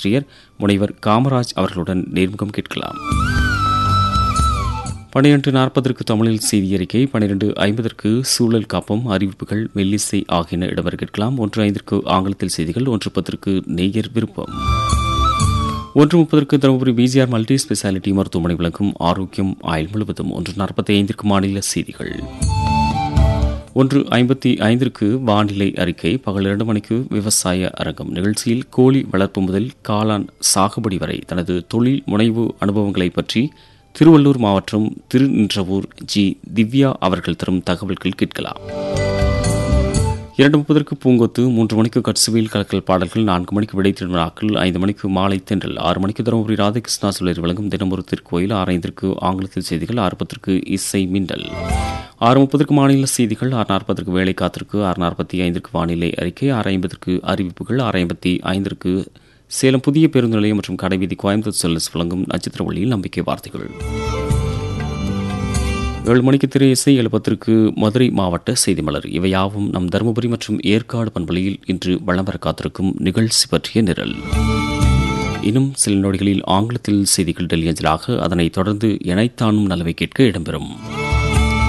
பேராசிரியர் முனைவர் காமராஜ் அவர்களுடன் நேர்முகம் கேட்கலாம் பன்னிரண்டு நாற்பதற்கு தமிழில் செய்தி அறிக்கை பன்னிரண்டு ஐம்பதற்கு சூழல் காப்பம் அறிவிப்புகள் மெல்லிசை ஆகியன இடம்பெற கேட்கலாம் ஒன்று ஐந்திற்கு ஆங்கிலத்தில் செய்திகள் ஒன்று பத்திற்கு நேயர் விருப்பம் ஒன்று முப்பதற்கு தருமபுரி பிஜிஆர் மல்டி ஸ்பெஷாலிட்டி மருத்துவமனை விளக்கும் ஆரோக்கியம் ஆயுள் முழுவதும் ஒன்று நாற்பத்தி ஐந்திற்கு மாநில செய்திகள் ஒன்று ஐம்பத்தி ஐந்திற்கு வானிலை அறிக்கை பகல் இரண்டு மணிக்கு விவசாய அரங்கம் நிகழ்ச்சியில் கோழி வளர்ப்பு முதல் காளான் சாகுபடி வரை தனது தொழில் முனைவு அனுபவங்களை பற்றி திருவள்ளூர் மாவட்டம் திருநின்றவூர் ஜி திவ்யா அவர்கள் தரும் தகவல்கள் கேட்கலாம் இரண்டு முப்பதற்கு பூங்கொத்து மூன்று மணிக்கு கட்சுவில் கலக்கல் பாடல்கள் நான்கு மணிக்கு விடை திருவிழாக்கள் ஐந்து மணிக்கு மாலை தென்றல் ஆறு மணிக்கு தருமபுரி ராதாகிருஷ்ணா சுழற் வழங்கும் தினமொரு திருக்கோயில் ஆறு ஐந்திற்கு ஆங்கிலத்தில் செய்திகள் ஆறு பத்திற்கு இசை மின்னல் ஆறு முப்பதற்கு மாநில செய்திகள் ஆறு நாற்பதற்கு வேலை காத்திற்கு ஆறு நாற்பத்தி ஐந்திற்கு வானிலை அறிக்கை ஆறு ஐம்பதற்கு அறிவிப்புகள் ஆறு ஐம்பத்தி ஐந்திற்கு சேலம் புதிய பேருந்து நிலையம் மற்றும் கடைவீதி கோயம்புத்தூர் செல்லஸ் வழங்கும் நட்சத்திர ஒளியில் நம்பிக்கை வார்த்தைகள் ஏழு மணிக்கு திரை இசை எழுபத்திற்கு மதுரை மாவட்ட செய்தி மலர் இவையாவும் நம் தருமபுரி மற்றும் ஏற்காடு பண்பலையில் இன்று வளம் வர காத்திருக்கும் நிகழ்ச்சி பற்றிய நிரல் இன்னும் சில நொடிகளில் ஆங்கிலத்தில் செய்திகள் டெல்லி அஞ்சலாக அதனைத் தொடர்ந்து இணைத்தானும் நலவை கேட்க இடம்பெறும்